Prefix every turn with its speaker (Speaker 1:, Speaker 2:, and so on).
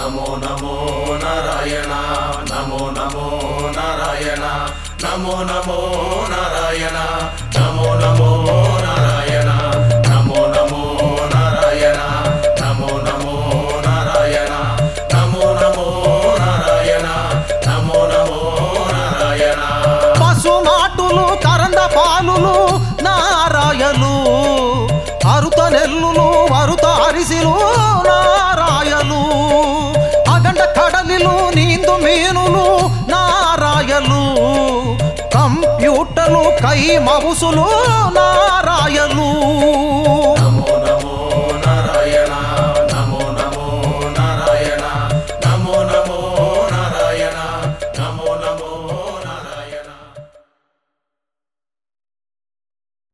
Speaker 1: నమో నమో నారాయణ నమో నమో నారాయణ నమో నమో నారాయణ నమో నమో నారాయణ నమో నమో నారాయణ నమో నమో నారాయణ నమో నమో నారాయణ నమో నమో నారాయణ
Speaker 2: పశుమాటులు కరండ పాలులు నారాయలు అరుత నెల్లులు వరుత అరిసిలు నారాయలు అగండ కడలిలు నీందు మీనులు నారాయలు కంప్యూటర్లు కై మవుసులు నారాయలు